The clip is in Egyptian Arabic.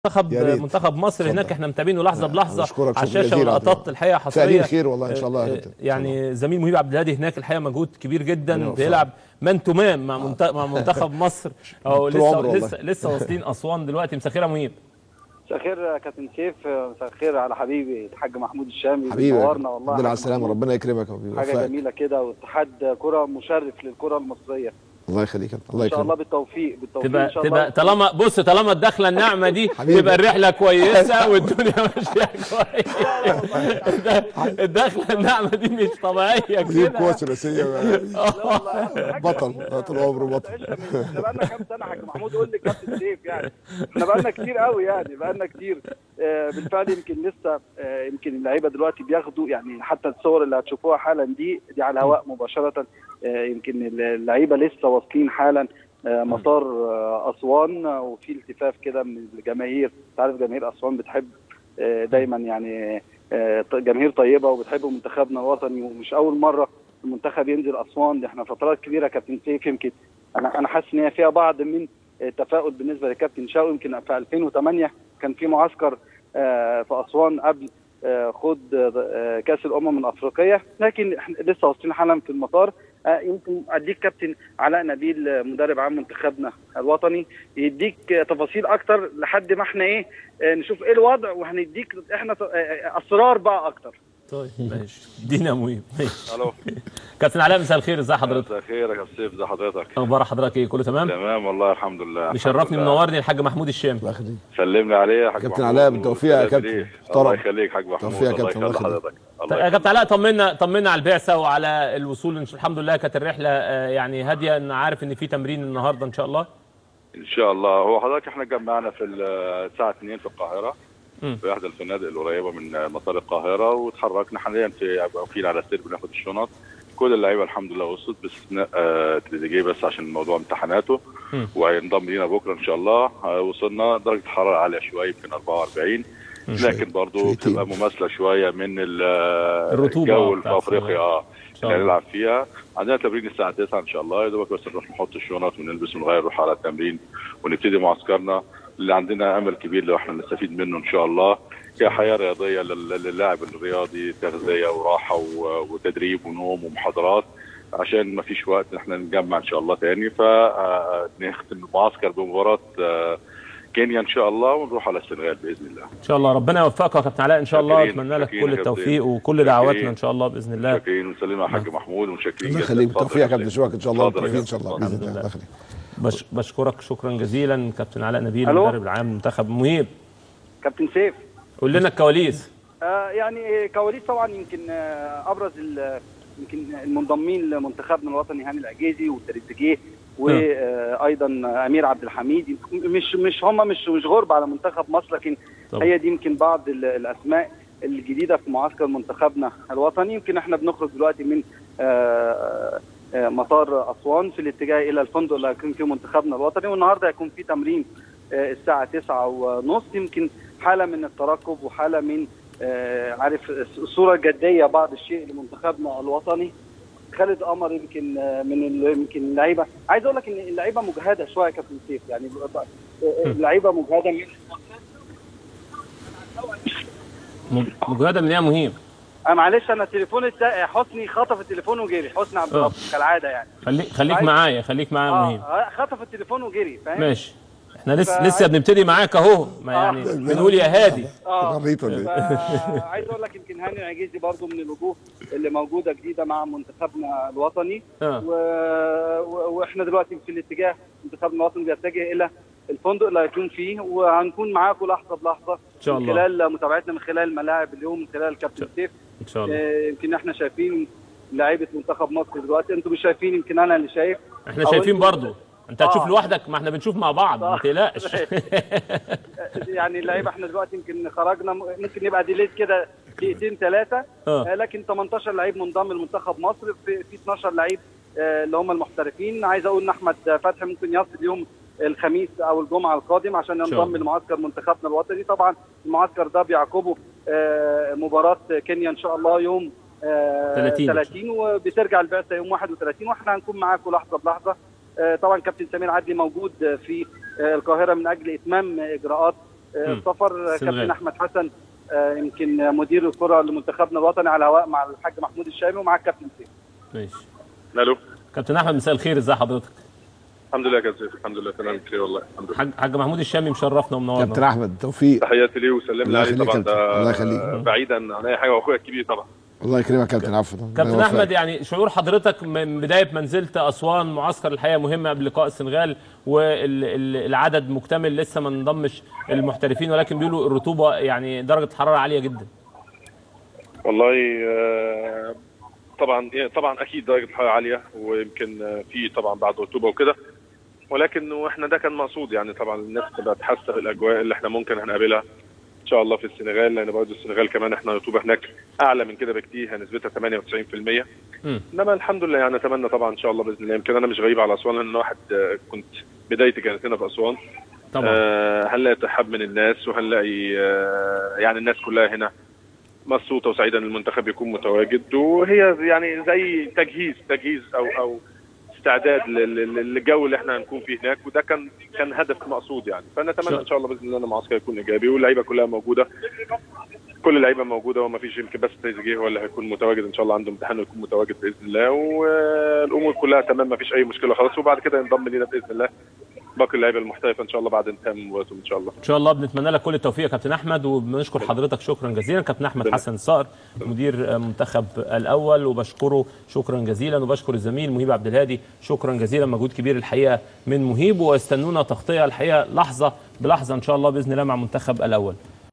منتخب يا ريت. منتخب مصر اتفضل. هناك احنا متابعينه لحظه بلحظه أشكرك على شكرا الشاشه جزيلا. ولقطات الحقيقه حصريه فعلين خير والله إن شاء الله يا آه، كابتن. إن شاء يعني زميل مهيب عبد الهادي هناك الحقيقه مجهود كبير جدا يوفقك. بيلعب مان تو مان مع منت- مع منتخب مصر او طول لسه عمره والله. لسه لسه واصلين اسوان دلوقتي مساء الخير يا مهيب مساء الخير يا كابتن سيف مساء الخير على حبيبي الحاج محمود الشامي حبيبي منورنا والله الحمد لله على يا السلامه محمود. ربنا يكرمك يا حبيبي حاجه ويوفقك. جميله كده واتحاد كره مشرف للكره المصريه الله يخليك يا كابتن. الله ان شاء الله يكرمك بالتوفيق بالتوفيق تبقى ان شاء تبقى الله طالما بص طالما الدخله الناعمه دي حبيبي. تبقى الرحله كويسه والدنيا ماشيه كويس الدخله النعمه دي مش طبيعيه جيب كده قوه ثلاثيه لا والله أهم حاجة بطل. إحنا- طول عمره بطل. احنا بقالنا كام سنه يا حاج محمود قول لي كابتن سيف يعني احنا بقالنا كتير قوي يعني بقالنا كتير آه، بالفعل يمكن لسه آه، يمكن اللعيبه دلوقتي بياخدوا يعني حتى الصور اللي هتشوفوها حالا دي دي على الهواء مباشره آه، يمكن اللعيبه لسه واصلين حالا آه، مطار آه، اسوان آه، وفي التفاف كده من الجماهير انت عارف جماهير اسوان بتحب آه، دايما يعني آه، جماهير طيبه وبتحب منتخبنا الوطني ومش اول مره المنتخب ينزل اسوان دي احنا فترات كبيره كابتن سيف يمكن انا انا حاسس ان هي فيها بعض من التفاؤل بالنسبه لكابتن شاوي يمكن في 2008 كان في معسكر آه، في اسوان قبل آه، خوض آه، كاس الامم الافريقيه لكن احنا لسه واصلين حالا في المطار آه، يمكن اديك كابتن علاء نبيل آه، مدرب عام منتخبنا الوطني يديك آه، تفاصيل اكتر لحد ما احنا ايه آه، نشوف ايه الوضع وهنديك احنا ت- آه، اسرار بقى اكتر طيب ماشي ادينا مهيب ماشي الو كابتن علاء مساء الخير ازي حضرتك مساء الخير يا كابتن سيف ازي حضرتك اخبار حضرتك ايه كله تمام تمام والله الحمد لله مشرفني الحمد لله. منورني الحاج محمود الشامي الله يخليك سلمنا عليه يا حاج كابتن محمود علاء بالتوفيق يا وسلام كابتن. ليه. محترم. الله يخليك حاج محمود بالتوفيق يا الله كابتن. الله يخلي يخليك. حضرتك طيب الله يا كابتن علاء طمنا طمنا على البعثه وعلى الوصول إن شاء- الحمد لله كانت الرحله آه، يعني هاديه انا عارف ان في تمرين النهارده ان شاء الله ان شاء الله هو حضرتك احنا جمعنا في الساعه 2 في القاهره مم. في احدى الفنادق القريبه من مطار القاهره وتحركنا حاليا في واقفين على السير بناخد الشنط كل اللعيبه الحمد لله وصلت باستثناء آه، تريزيجيه بس عشان موضوع امتحاناته مم. وهينضم لينا بكره ان شاء الله آه، وصلنا درجه الحراره عاليه شويه يمكن 44 لكن برضه شويتين. بتبقى مماثله شويه من ال- الرطوبة الجو بتاعت في افريقيا اه شاء اللي الله. هنلعب فيها عندنا تمرين الساعه 9 ان شاء الله يا دوبك بس نروح نحط الشنط ونلبس ونغير نروح على التمرين ونبتدي معسكرنا اللي عندنا امل كبير لو احنا نستفيد منه ان شاء الله كحياه رياضيه لل- للاعب الرياضي تغذيه وراحه و- وتدريب ونوم ومحاضرات عشان ما فيش وقت احنا نجمع ان شاء الله تاني فنختم المعسكر بمباراه آه، كينيا ان شاء الله ونروح على السنغال باذن الله ان شاء الله ربنا يوفقك يا كابتن علاء ان شاء الله شاكرين- اتمنى لك شاكرين كل يا كابتن. التوفيق وكل شاكرين. دعواتنا ان شاء الله باذن الله شاكرين ونسلم على الحاج محمود ومشاكرين الله جداً. يخليك اتفضل بالتوفيق يا كابتن سيف. اشوفك ان شاء الله اتفضل يا بالتوفيق ان شاء الله كابتن. باذن الحمد الله لله. الله يخليك بش بشكرك شكرا جزيلا كابتن علاء نبيل ألو؟ المدرب العام منتخب مهيب كابتن سيف قول لنا الكواليس آه، يعني كواليس طبعا يمكن آه، ابرز ال- يمكن المنضمين لمنتخبنا الوطني هاني العجيزي وتريزيجيه وايضا امير عبد الحميد مش مش هم مش مش غرب على منتخب مصر لكن طبعا. هي دي يمكن بعض ال- الاسماء الجديده في معسكر منتخبنا الوطني يمكن احنا بنخرج دلوقتي من آه، آه، مطار اسوان في الاتجاه الى الفندق اللي هيكون فيه منتخبنا الوطني والنهارده هيكون في تمرين آه، الساعه 9 ونص يمكن حاله من الترقب وحاله من آه، عارف الصوره الجديه بعض الشيء لمنتخبنا الوطني خالد قمر يمكن آه، من ال- يمكن اللعيبه عايز اقول لك ان اللعيبه مجهده شويه يا كابتن سيف يعني ب- ب- اللعيبه مجهده من مجهده من ايه يا مهيب آه، معلش انا تليفون التا... حسني خطف التليفون وجري حسني عبد آه. الرب كالعاده يعني خليك خليك عايز- معايا خليك معايا يا مهيب اه خطف التليفون وجري فاهم ماشي احنا لسه فا- لسه بنبتدي معاك اهو ما يعني بنقول يا هادي اه غريت ولا ايه؟ فا- عايز اقول لك يمكن هاني العجيزي برضو من الوجوه اللي موجوده جديده مع منتخبنا الوطني اه و... و... واحنا دلوقتي في الاتجاه منتخبنا الوطني بيتجه الى الفندق اللي هيكون فيه وهنكون معاكم لحظه بلحظه ان شاء من الله خلال متابعتنا من خلال الملاعب اليوم من خلال كابتن سيف ان شاء الله آه، يمكن احنا شايفين لعيبه منتخب مصر دلوقتي انتوا مش شايفين يمكن انا اللي شايف احنا أو شايفين أنتوا- برضو انت هتشوف آه. لوحدك ما احنا بنشوف مع بعض ما صح. تقلقش يعني اللعيبه احنا دلوقتي يمكن خرجنا ممكن نبقى ديليت كده دقيقتين ثلاثه اه آه، لكن 18 لعيب منضم لمنتخب مصر في, في 12 لعيب آه، اللي هم المحترفين عايز اقول ان احمد فتحي ممكن يصل يوم الخميس او الجمعه القادم عشان شاء ينضم الله. لمعسكر منتخبنا الوطني طبعا المعسكر ده بيعقبه آه، مباراه كينيا ان شاء الله يوم آه، 30. 30 وبترجع البعثه يوم 31 واحنا هنكون معاكم لحظه بلحظه آه، طبعا كابتن سمير عدلي موجود في آه، القاهره من اجل اتمام اجراءات آه، مم. السفر آه، السنغال. كابتن احمد حسن آه، يمكن مدير الكره لمنتخبنا الوطني على الهواء مع الحاج محمود الشامي ومع الكابتن سيف ماشي الو كابتن احمد مساء الخير ازي حضرتك الحمد لله يا كابتن سيف الحمد لله تمام بخير والله الحمد لله حاج حاج محمود الشامي مشرفنا ومنورنا كابتن احمد توفيق تحياتي ليه وسلم الله لي عليه يخليك طبعا يا كابتن. الله ده يخليك. بعيدا عن اي حاجه واخويا الكبير طبعا الله يكرمك يا كابتن عفوا كابتن احمد يعني شعور حضرتك من بدايه ما نزلت اسوان معسكر الحقيقه مهمه قبل لقاء السنغال والعدد مكتمل لسه ما انضمش المحترفين ولكن بيقولوا الرطوبه يعني درجه الحراره عاليه جدا والله آه، طبعا طبعا اكيد درجه الحراره عاليه ويمكن آه، في طبعا بعد رطوبه وكده ولكن احنا ده كان مقصود يعني طبعا الناس تبقى تحس بالاجواء اللي احنا ممكن هنقابلها ان شاء الله في السنغال لان برضه السنغال كمان احنا الرطوبه هناك اعلى من كده بكتير نسبتها 98% مم. انما الحمد لله يعني اتمنى طبعا ان شاء الله باذن الله يمكن انا مش غريب على اسوان لان أنا واحد آه، كنت بدايتي كانت هنا في اسوان طبعا آه، هنلاقي ترحاب من الناس وهنلاقي آه، يعني الناس كلها هنا مبسوطه وسعيده ان المنتخب يكون متواجد وهي يعني زي تجهيز تجهيز او او استعداد لل- لل- للجو اللي احنا هنكون فيه هناك وده كان كان هدف مقصود يعني فنتمنى ان شاء الله باذن الله ان المعسكر يكون ايجابي واللعيبه كلها موجوده كل اللعيبه موجوده وما فيش يمكن بس تريزيجيه هو اللي هيكون متواجد ان شاء الله عنده امتحان ويكون متواجد باذن الله والامور كلها تمام ما فيش اي مشكله خلاص وبعد كده ينضم لينا باذن الله باقي اللعيبه المحترفه ان شاء الله بعد انتهاء مباراتهم ان شاء الله ان شاء الله بنتمنى لك كل التوفيق يا كابتن احمد وبنشكر حضرتك شكرا جزيلا كابتن احمد حسن الصقر مدير منتخب الاول وبشكره شكرا جزيلا وبشكر الزميل مهيب عبد الهادي شكرا جزيلا مجهود كبير الحقيقه من مهيب واستنونا تغطيه الحقيقه لحظه بلحظه ان شاء الله باذن الله مع منتخب الاول